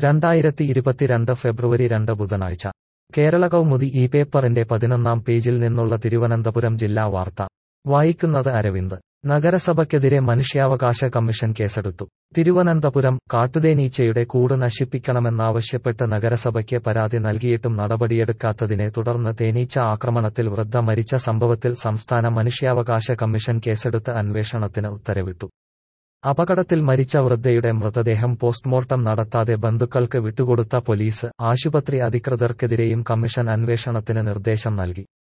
രണ്ടായിരത്തി ഇരുപത്തിരണ്ട് ഫെബ്രുവരി രണ്ട് ബുധനാഴ്ച കേരള കൗമുദി ഈ പേപ്പറിന്റെ പതിനൊന്നാം പേജിൽ നിന്നുള്ള തിരുവനന്തപുരം ജില്ലാ വാർത്ത വായിക്കുന്നത് അരവിന്ദ് നഗരസഭയ്ക്കെതിരെ മനുഷ്യാവകാശ കമ്മീഷൻ കേസെടുത്തു തിരുവനന്തപുരം കാട്ടുതേനീച്ചയുടെ കൂട് നശിപ്പിക്കണമെന്നാവശ്യപ്പെട്ട് നഗരസഭയ്ക്ക് പരാതി നൽകിയിട്ടും നടപടിയെടുക്കാത്തതിനെ തുടർന്ന് തേനീച്ച ആക്രമണത്തിൽ വൃദ്ധ മരിച്ച സംഭവത്തിൽ സംസ്ഥാന മനുഷ്യാവകാശ കമ്മീഷൻ കേസെടുത്ത് അന്വേഷണത്തിന് ഉത്തരവിട്ടു അപകടത്തിൽ മരിച്ച വൃദ്ധയുടെ മൃതദേഹം പോസ്റ്റ്മോർട്ടം നടത്താതെ ബന്ധുക്കൾക്ക് വിട്ടുകൊടുത്ത പോലീസ് ആശുപത്രി അധികൃതർക്കെതിരെയും കമ്മീഷൻ അന്വേഷണത്തിന് നിർദ്ദേശം നൽകി